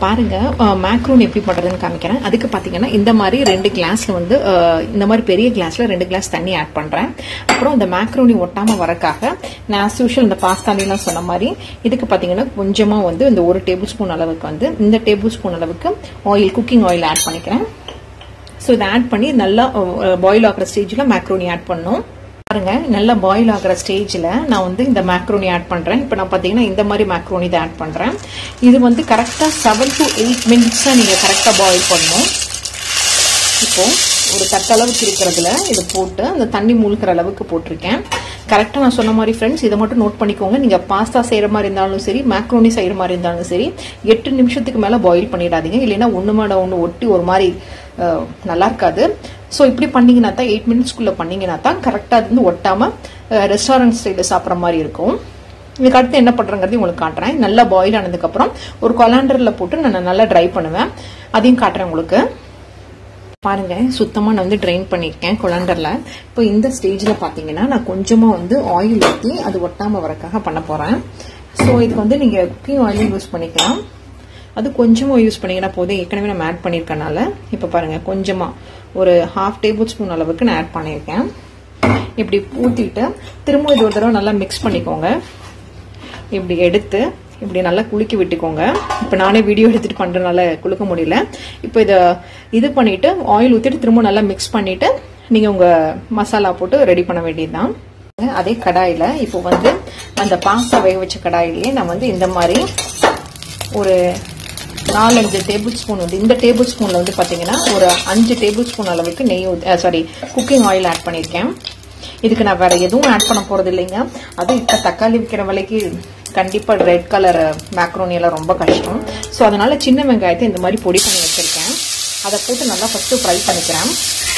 பாருங்க மேக்ரோன் எப்படி பண்றதுன்னு காமிக்கிறேன் அதுக்கு பாத்தீங்கன்னா இந்த மாதிரி ரெண்டு கிளாஸ்ல வந்து அஹ், இந்த மாதிரி பெரிய கிளாஸ்ல ரெண்டு கிளாஸ் தண்ணி ஆட் பண்றேன் அப்புறம் இந்த மேக்ரோனி ஒட்டாம வரக்காக நான் as usual இந்த பாஸ்தாலாம் சொன்ன மாதிரி இதுக்கு பாத்தீங்கன்னா கொஞ்சமா வந்து இந்த ஒரு டேபிள் ஸ்பூன் அளவுக்கு வந்து இந்த டேபிள் ஸ்பூன் அளவுக்கு ஆயில் குக்கிங் ஆயில் ஆட் பண்ணிக்கிறேன் ஸோ இதை ஆட் பண்ணி நல்லா பாயில் ஆகிற ஸ்டேஜில் மேக்ரோனி ஆட் பண்ணும் பாருங்க நல்லா பாயில் ஆகிற ஸ்டேஜில் நான் வந்து இந்த மேக்ரோனி ஆட் பண்ணுறேன் இப்போ நான் பார்த்தீங்கன்னா இந்த மாதிரி மேக்ரோனி தான் ஆட் பண்ணுறேன் இது வந்து கரெக்டாக செவன் டு எயிட் மினிட்ஸாக நீங்கள் கரெக்டாக பாயில் பண்ணணும் இப்போ ஒரு தட்டளவுக்கு இருக்கிறதுல இதை போட்டு அந்த தண்ணி மூழ்கிற அளவுக்கு போட்டிருக்கேன் கரெக்டாக நான் சொன்ன மாதிரி ஃப்ரெண்ட்ஸ் இதை மட்டும் நோட் பண்ணிக்கோங்க நீங்கள் பாஸ்தா செய்கிற மாதிரி இருந்தாலும் சரி மேக்ரோனி செய்கிற மாதிரி இருந்தாலும் சரி எட்டு நிமிஷத்துக்கு மேலே பாயில் பண்ணிடாதீங்க இல்லைன்னா ஒன்று மேட ஒன்று ஒட்டி ஒரு மாதிரி அஹ், நல்லா இருக்காது ஸோ இப்படி பண்ணீங்கன்னா தான் எயிட் மினிட்ஸ்க்குள்ளே பண்ணீங்கன்னா தான் கரெக்டாக அது வந்து ஒட்டாமல் ரெஸ்டாரண்ட் ஸ்டைலில் சாப்பிட்ற மாதிரி இருக்கும் இதுக்கு அடுத்து என்ன பண்ணுறங்கிறதையும் உங்களுக்கு காட்டுறேன் நல்லா பாயில் ஆனதுக்கப்புறம் ஒரு கொலாண்டரில் போட்டு நான் நல்லா ட்ரை பண்ணுவேன் அதையும் காட்டுறேன் உங்களுக்கு பாருங்க சுத்தமா நான் வந்து ட்ரைன் பண்ணியிருக்கேன் குழண்டர்ல இப்போ இந்த ஸ்டேஜ்ல பாத்தீங்கன்னா நான் கொஞ்சமா வந்து ஆயில் ஊற்றி அது ஒட்டாம வரக்காக பண்ண போறேன் ஸோ இதுக்கு வந்து நீங்க குக்கிங் ஆயிலும் யூஸ் பண்ணிக்கலாம் அது கொஞ்சமா யூஸ் பண்ணீங்கன்னா போதும் ஏற்கனவே நம்ம ஆட் பண்ணியிருக்கனால இப்போ பாருங்க கொஞ்சமா ஒரு ஹாஃப் டேபிள் ஸ்பூன் அளவுக்கு நான் ஆட் பண்ணியிருக்கேன் இப்படி ஊற்றிட்டு திரும்ப இது ஒரு தடவை நல்லா மிக்ஸ் பண்ணிக்கோங்க இப்படி எடுத்து இப்படி நல்லா குலுக்கி விட்டுக்கோங்க இப்போ நானே வீடியோ எடுத்துட்டு பண்றதுனால குலுக்க முடியல இப்போ இதை இது பண்ணிட்டு ஆயில் ஊற்றிட்டு திரும்ப நல்லா மிக்ஸ் பண்ணிட்டு நீங்க உங்க மசாலா போட்டு ரெடி பண்ண வேண்டியதுதான் அதே கடாயில இப்போ வந்து அந்த பாஸ்தா வேக வச்ச கடாயிலேயே நான் வந்து இந்த மாதிரி ஒரு நாலஞ்சு டேபிள் ஸ்பூன் வந்து இந்த டேபிள் ஸ்பூன்ல வந்து பாத்தீங்கன்னா ஒரு அஞ்சு டேபிள் ஸ்பூன் அளவுக்கு நெய் சாரி குக்கிங் ஆயில் ஆட் பண்ணியிருக்கேன் இதுக்கு நான் வேற எதுவும் ஆட் பண்ண போறது இல்லைங்க அது இப்ப தக்காளி விற்கிற விலைக்கு கண்டிப்பா ரெட் கலர் மேக்ரோனி எல்லாம் ரொம்ப கஷ்டம் ஸோ அதனால சின்ன வெங்காயத்தை இந்த மாதிரி பொடி பண்ணி வச்சிருக்கேன் அதை போட்டு நல்லா ஃபர்ஸ்ட் ஃப்ரை பண்ணிக்கிறேன்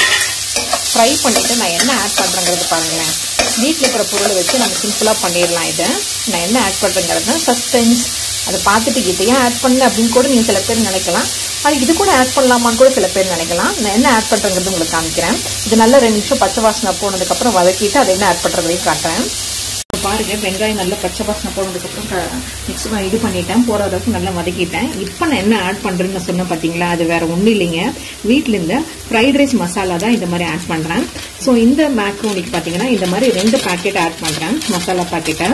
ஃப்ரை பண்ணிட்டு நான் என்ன ஆட் பண்றேங்கிறது பாருங்களேன் வீட்டில் இருக்கிற பொருளை வச்சு நம்ம சிம்பிளா பண்ணிடலாம் இதை நான் என்ன ஆட் பண்றேங்கிறது சஸ்பென்ஸ் அதை பார்த்துட்டு இதையே ஆட் பண்ணல அப்படின்னு கூட நீங்க சில பேர் நினைக்கலாம் அது இது கூட ஆட் பண்ணலாமான்னு கூட சில பேர் நினைக்கலாம் நான் என்ன ஆட் பண்றேங்கிறது உங்களுக்கு காமிக்கிறேன் இது நல்லா ரெண்டு நிமிஷம் பச்சை வாசனை போனதுக்கு அப்புறம் வதக்கிட்டு அதை என்ன ஆட் பண்றதையும் காட்டுறேன் இப்ப பாருங்க வெங்காயம் நல்லா பச்சை வாசனை போனதுக்கப்புறம் மிக்ஸ் இது பண்ணிட்டேன் போற அளவுக்கு நல்லா வதக்கிட்டேன் இப்போ நான் என்ன ஆட் பண்றேன்னு சொன்னேன் பாத்தீங்களா அது வேற ஒண்ணும் இல்லைங்க வீட்டில் இந்த ஃப்ரைட் ரைஸ் மசாலா தான் இந்த மாதிரி ஆட் பண்றேன் ஸோ இந்த மேக்ரோனிக்கு பாத்தீங்கன்னா இந்த மாதிரி ரெண்டு பாக்கெட் ஆட் பண்றேன் மசாலா பாக்கெட்டை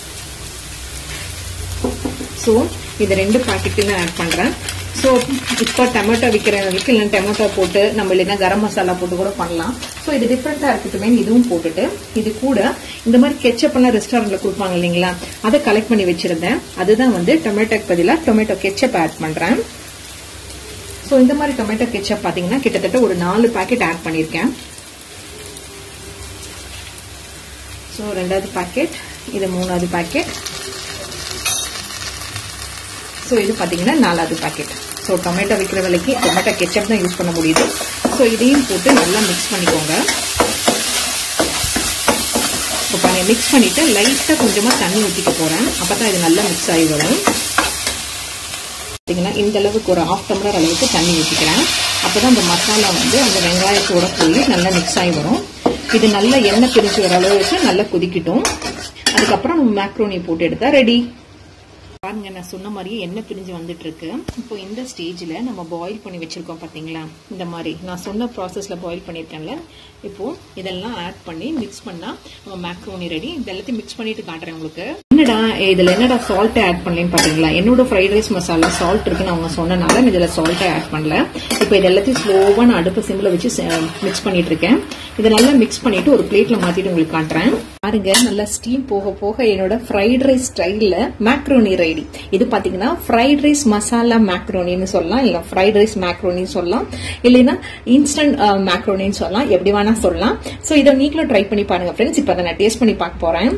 ஸோ இது ரெண்டு பாக்கெட்டையும் ஆட் பண்றேன் ஸோ இப்போ டொமேட்டோ விற்கிறவங்களுக்கு இல்லை டொமேட்டோ போட்டு நம்ம இல்லைன்னா கரம் மசாலா போட்டு கூட பண்ணலாம் ஸோ இது டிஃப்ரெண்ட்டாக இருக்கட்டுமே இதுவும் போட்டுட்டு இது கூட இந்த மாதிரி கெச்சப் எல்லாம் ரெஸ்டாரண்ட்ல கொடுப்பாங்க இல்லைங்களா அதை கலெக்ட் பண்ணி வச்சிருந்தேன் அதுதான் வந்து டொமேட்டோக்கு பதிலாக டொமேட்டோ கெச்சப் ஆட் பண்றேன் ஸோ இந்த மாதிரி டொமேட்டோ கெச்சப் பார்த்தீங்கன்னா கிட்டத்தட்ட ஒரு நாலு பாக்கெட் ஆட் பண்ணியிருக்கேன் ஸோ ரெண்டாவது பாக்கெட் இது மூணாவது பாக்கெட் ஸோ இது பார்த்தீங்கன்னா நாலாவது பாக்கெட் ஸோ டொமேட்டோ விற்கிற விலைக்கு டொமேட்டோ கெச்சப் தான் யூஸ் பண்ண முடியுது ஸோ இதையும் போட்டு நல்லா மிக்ஸ் பண்ணிக்கோங்க இப்போ பாருங்க மிக்ஸ் பண்ணிட்டு லைட்டாக கொஞ்சமாக தண்ணி ஊற்றிக்க போகிறேன் அப்போ தான் இது நல்லா மிக்ஸ் ஆகி வரும் பார்த்தீங்கன்னா இந்த அளவுக்கு ஒரு ஆஃப் டம்ளர் அளவுக்கு தண்ணி ஊற்றிக்கிறேன் அப்போ தான் இந்த மசாலா வந்து அந்த வெங்காயத்தோட போய் நல்லா மிக்ஸ் ஆகி வரும் இது நல்லா எண்ணெய் பிரிஞ்சு வர அளவுக்கு நல்லா கொதிக்கட்டும் அதுக்கப்புறம் நம்ம மேக்ரோனி போட்டு எடுத்தா ரெடி பாருங்க நான் சொன்ன மாதிரியே எண்ணெய் பிரிஞ்சு வந்துட்டு இருக்கு இப்போ இந்த ஸ்டேஜ்ல நம்ம பாயில் பண்ணி வச்சிருக்கோம் பாத்தீங்களா இந்த மாதிரி நான் சொன்ன ப்ராசஸ்ல பாயில் பண்ணிருக்கேன்ல இப்போ இதெல்லாம் ஆட் பண்ணி மிக்ஸ் பண்ணா நம்ம மேக்ரோனி ரெடி இது எல்லாத்தையும் மிக்ஸ் பண்ணிட்டு காட்டுறேன் உங்களுக்கு என்னடா இதுல என்னடா சால்ட் ஆட் பண்ணலன்னு பாத்தீங்களா என்னோட ஃப்ரைட் ரைஸ் மசாலா சால்ட் இருக்குன்னு அவங்க சொன்னனால நான் இதுல சால்ட்டை ஆட் பண்ணல இப்போ இது எல்லாத்தையும் ஸ்லோவா நான் அடுப்பு சிம்ல வச்சு மிக்ஸ் பண்ணிட்டு இருக்கேன் இதை நல்லா மிக்ஸ் பண்ணிட்டு ஒரு பிளேட்ல மாத்திட்டு உங்களுக்கு காட்டுறேன் பாருங்க நல்லா ஸ்டீம் போக போக என்னோட ஃப்ரைட் ரைஸ் ஸ்டைல்ல மேக்ரோனி ரெடி இது பாத்தீங்கன்னா ஃப்ரைட் ரைஸ் மசாலா மேக்ரோனின்னு சொல்லலாம் இல்ல ஃப்ரைட் ரைஸ் மேக்ரோனின்னு சொல்லலாம் இல்லைன்னா இன்ஸ்டன்ட் மேக்ரோனின்னு சொல்லலாம் எப்படி வேணா சொல்லலாம் சோ இதை நீங்களும் ட்ரை பண்ணி பாருங்க ஃப்ரெண்ட்ஸ் இப்போ அதை நான் டேஸ்ட் பண்ணி பார்க்க போறேன்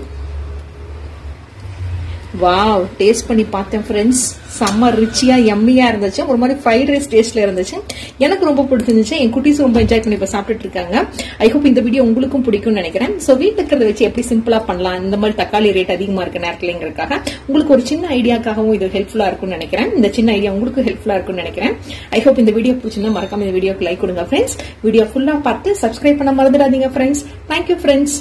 வாவ் டேஸ்ட் பண்ணி பார்த்தேன் ஃப்ரெண்ட்ஸ் செம்ம ரிச்சியா எம்மியா இருந்துச்சு ஒரு மாதிரி ஃப்ரைட் ரைஸ் டேஸ்ட்ல இருந்துச்சு எனக்கு ரொம்ப பிடிச்சிருந்துச்சு என் குட்டீஸ் ரொம்ப என்ஜாய் பண்ணி இப்ப சாப்பிட்டுட்டு இருக்காங்க ஐ ஹோப் இந்த வீடியோ உங்களுக்கும் பிடிக்கும்னு நினைக்கிறேன் சோ வீட்டுல இருக்கிறத வச்சு எப்படி சிம்பிளா பண்ணலாம் இந்த மாதிரி தக்காளி ரேட் அதிகமா இருக்க நேரத்துலங்கிறதுக்காக உங்களுக்கு ஒரு சின்ன ஐடியாக்காகவும் இது ஹெல்ப்ஃபுல்லா இருக்கும்னு நினைக்கிறேன் இந்த சின்ன ஐடியா உங்களுக்கு ஹெல்ப்ஃபுல்லா இருக்கும்னு நினைக்கிறேன் ஐ ஹோப் இந்த வீடியோ பிடிச்சிருந்தா மறக்காம இந்த வீடியோக்கு லைக் கொடுங்க ஃப்ரெண்ட்ஸ் வீடியோ ஃபுல்லா பார்த்து சப்ஸ்கிரைப் பண்ண மறந்துடாதீங்க ஃப்ரெண்ட்ஸ் தேங்க்யூ ஃப்ரெண்ட்ஸ்